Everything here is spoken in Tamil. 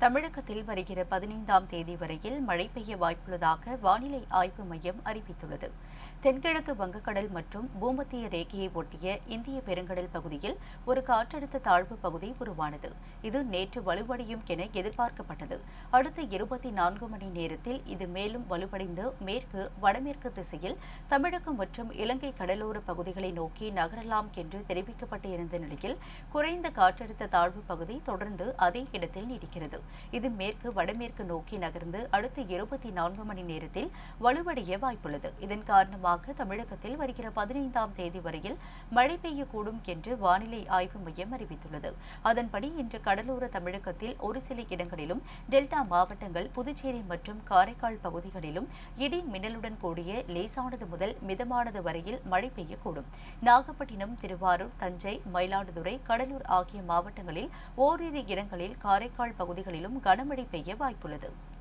தமிழகத்தில் வருகிற பதினைந்தாம் தேதி வரையில் மழை பெய்ய வாய்ப்புள்ளதாக வானிலை ஆய்வு மையம் அறிவித்துள்ளது தென்கிழக்கு வங்கக்கடல் மற்றும் பூமத்திய ரேகையை ஒட்டிய இந்திய பெருங்கடல் பகுதியில் ஒரு காற்றழுத்த தாழ்வு பகுதி உருவானது இது நேற்று வலுவடையும் என எதிர்பார்க்கப்பட்டது அடுத்த இருபத்தி நான்கு மணி நேரத்தில் இது மேலும் வலுவடைந்து மேற்கு வடமேற்கு திசையில் தமிழகம் மற்றும் இலங்கை கடலோர பகுதிகளை நோக்கி நகரலாம் என்று தெரிவிக்கப்பட்டிருந்த நிலையில் குறைந்த காற்றழுத்த தாழ்வு பகுதி தொடர்ந்து அதே இடத்தில் நீடிக்கிறது இது மேற்கு வடமேற்கு நோக்கி நகர்ந்து அடுத்த இருபத்தி நான்கு மணி நேரத்தில் வலுவடைய வாய்ப்புள்ளது இதன் காரணமாக தமிழகத்தில் வருகிற பதினைந்தாம் தேதி வரையில் மழை பெய்யக்கூடும் என்று வானிலை ஆய்வு மையம் அறிவித்துள்ளது அதன்படி இன்று கடலோர தமிழகத்தில் ஒரு சில இடங்களிலும் டெல்டா மாவட்டங்கள் புதுச்சேரி மற்றும் காரைக்கால் பகுதிகளிலும் இடி மின்னலுடன் கூடிய லேசானது முதல் மிதமானது வரையில் மழை பெய்யக்கூடும் நாகப்பட்டினம் திருவாரூர் தஞ்சை மயிலாடுதுறை கடலூர் ஆகிய மாவட்டங்களில் ஓரிரு இடங்களில் காரைக்கால் பகுதிகளிலும் கனமழை பெய்ய வாய்ப்புள்ளது